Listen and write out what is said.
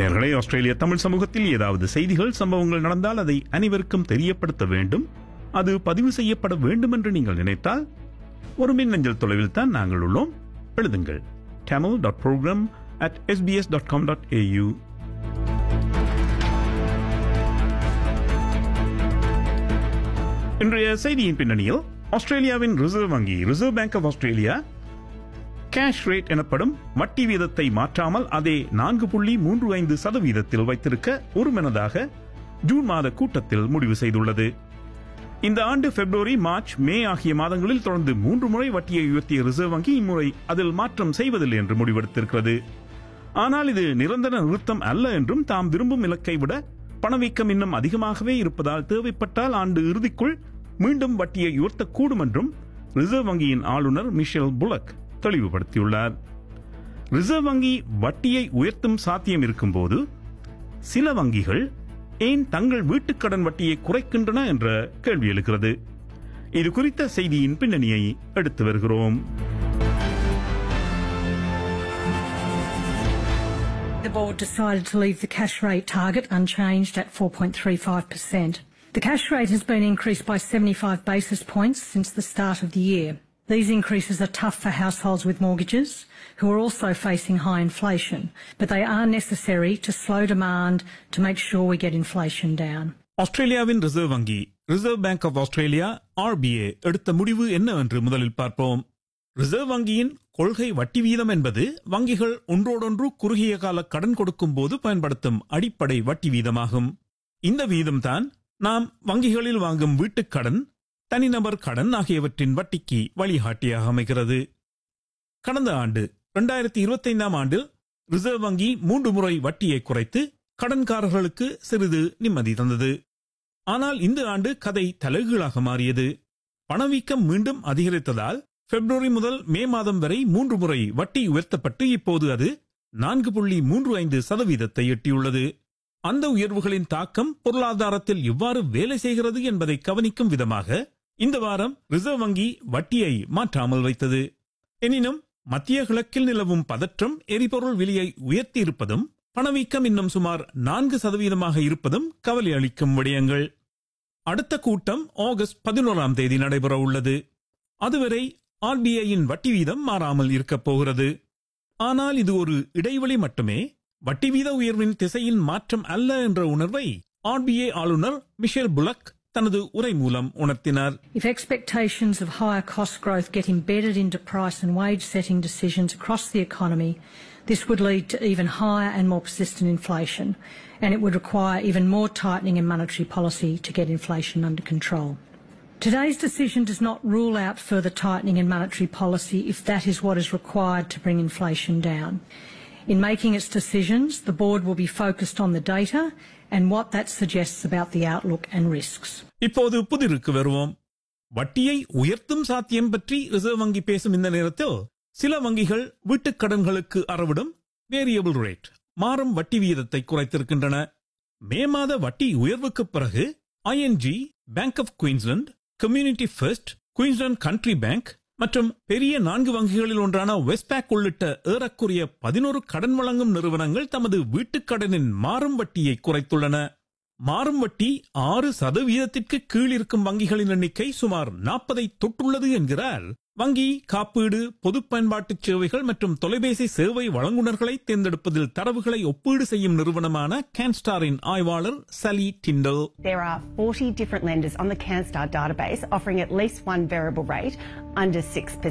நேர்களே ஆஸ்திரேலிய தமிழ் சமூகத்தில் ஏதாவது செய்திகள் சம்பவங்கள் நடந்தால் அதை அனைவருக்கும் தெரியப்படுத்த வேண்டும் அது பதிவு செய்யப்பட வேண்டும் என்று நீங்கள் நினைத்தால் ஒரு மின்னஞ்சல் தொலைவில் தான் நாங்கள் உள்ளோம் எழுதுங்கள் tamil dot program at SBS dot com dot AU இன்றைய செய்தியின் பின்னணியில் ஆஸ்திரேலியாவின் ரிசர்வ் வங்கி reserve bank of Australia cash rate எனப்படும் வட்டி வீதத்தை மாற்றாமல் அதே நான்கு புள்ளி மூன்று ஐந்து சதவீதத்தில் வைத்திருக்க ஒருமனதாக ஜூன் மாத கூட்டத்தில் முடிவு செய்துள்ளது இந்த ஆண்டு பிப்ரவரி மார்ச் மே ஆகிய மாதங்களில் தொடர்ந்து மூன்று முறை வட்டியை உயர்த்திய ரிசர்வ் வங்கி இம்முறை அதில் மாற்றம் செய்வதில்லை என்று முடிவெடுத்திருக்கிறது ஆனால் இது நிரந்தர நிறுத்தம் அல்ல என்றும் தாம் விரும்பும் இலக்கை விட பணவீக்கம் இன்னும் அதிகமாகவே இருப்பதால் தேவைப்பட்டால் ஆண்டு இறுதிக்குள் மீண்டும் வட்டியை உயர்த்தக்கூடும் என்றும் ரிசர்வ் வங்கியின் ஆளுநர் மிஷேல் புலக் தெளிவுபடுத்தியுள்ளார் ரிசர்வ் வங்கி வட்டியை உயர்த்தும் சாத்தியம் இருக்கும்போது சில வங்கிகள் ஏன் தங்கள் வீட்டுக் கடன் வட்டியை குறைக்கின்றன என்ற கேள்வி எழுகிறது இது குறித்த செய்தியின் பின்னணியை எடுத்து வருகிறோம் The board decided to leave the cash rate target unchanged at 4.35%. The cash rate has been increased by 75 basis points since the start of the year. These increases are tough for households with mortgages who are also facing high inflation, but they are necessary to slow demand to make sure we get inflation down. ஆஸ்திரேலியாவின் reserve வங்கி reserve bank of Australia RBA எடுத்த முடிவு என்னவென்று முதலில் பார்ப்போம் reserve வங்கியின் கொள்கை வட்டி வீதம் என்பது வங்கிகள் ஒன்றோடொன்று குறுகிய கால கடன் கொடுக்கும் போது பயன்படுத்தும் அடிப்படை வட்டி வீதமாகும் இந்த வீதம்தான் நாம் வங்கிகளில் வாங்கும் வீட்டுக் கடன் தனிநபர் கடன் ஆகியவற்றின் வட்டிக்கு வழிகாட்டியாக அமைகிறது கடந்த ஆண்டு இரண்டாயிரத்தி இருபத்தைந்தாம் ஆண்டில் ரிசர்வ் வங்கி மூன்று முறை வட்டியை குறைத்து கடன்காரர்களுக்கு சிறிது நிம்மதி தந்தது ஆனால் இந்த ஆண்டு கதை தலைகீழாக மாறியது பணவீக்கம் மீண்டும் அதிகரித்ததால் பிப்ரவரி முதல் மே மாதம் வரை மூன்று முறை வட்டி உயர்த்தப்பட்டு இப்போது அது நான்கு புள்ளி மூன்று ஐந்து சதவீதத்தை எட்டியுள்ளது அந்த உயர்வுகளின் தாக்கம் பொருளாதாரத்தில் எவ்வாறு வேலை செய்கிறது என்பதை கவனிக்கும் விதமாக இந்த வாரம் ரிசர்வ் வங்கி வட்டியை மாற்றாமல் வைத்தது எனினும் மத்திய கிழக்கில் நிலவும் பதற்றம் எரிபொருள் விலையை உயர்த்தி இருப்பதும் பணவீக்கம் இன்னும் சுமார் நான்கு சதவீதமாக இருப்பதும் கவலை அளிக்கும் விடயங்கள் அடுத்த கூட்டம் ஆகஸ்ட் பதினோராம் தேதி நடைபெற உள்ளது அதுவரை ஆர்பிஐயின் வட்டி வீதம் மாறாமல் இருக்கப் போகிறது ஆனால் இது ஒரு இடைவெளி மட்டுமே வட்டி வீத உயர்வின் திசையின் மாற்றம் அல்ல என்ற உணர்வை ஆர்பிஐ ஆளுநர் மிஷேல் புலக் தனது உரை மூலம் உணர்த்தினார் If expectations of higher cost growth get embedded into price and wage setting decisions across the economy, this would lead to even higher and more persistent inflation, and it would require even more tightening in monetary policy to get inflation under control. Today's decision does not rule out further tightening in monetary policy if that is what is required to bring inflation down. In making its decisions, the board will be focused on the data and what that suggests about the outlook and risks. இப்போது புதிருக்கு வருவோம் வட்டியை உயர்த்தும் சாத்தியம் பற்றி reserve வங்கி பேசும் இந்த நேரத்தில் சில வங்கிகள் வீட்டுக் கடன்களுக்கு அறவிடும் வேரியபிள் ரேட் மாறும் வட்டி வீதத்தை குறைத்திருக்கின்றன மே மாத வட்டி உயர்வுக்கு பிறகு ING bank of Queensland community first Queensland country bank மற்றும் பெரிய நான்கு வங்கிகளில் ஒன்றான வெஸ்ட்பேக் உள்ளிட்ட ஏறக்குறைய பதினோரு கடன் வழங்கும் நிறுவனங்கள் தமது வீட்டுக் கடனின் மாறும் வட்டியை குறைத்துள்ளன மாறும் வட்டி ஆறு சதவீதத்திற்கு கீழ் இருக்கும் வங்கிகளின் எண்ணிக்கை சுமார் நாற்பதை தொட்டுள்ளது என்கிறார் வங்கி காப்பீடு பொது பயன்பாட்டு சேவைகள் மற்றும் தொலைபேசி சேவை வழங்குனர்களை தேர்ந்தெடுப்பதில் தரவுகளை ஒப்பீடு செய்யும் நிறுவனமான கேன்ஸ்டாரின் ஆய்வாளர் Sally Tindall There are 40 different lenders on the CanStar database offering at least one variable rate under 6%.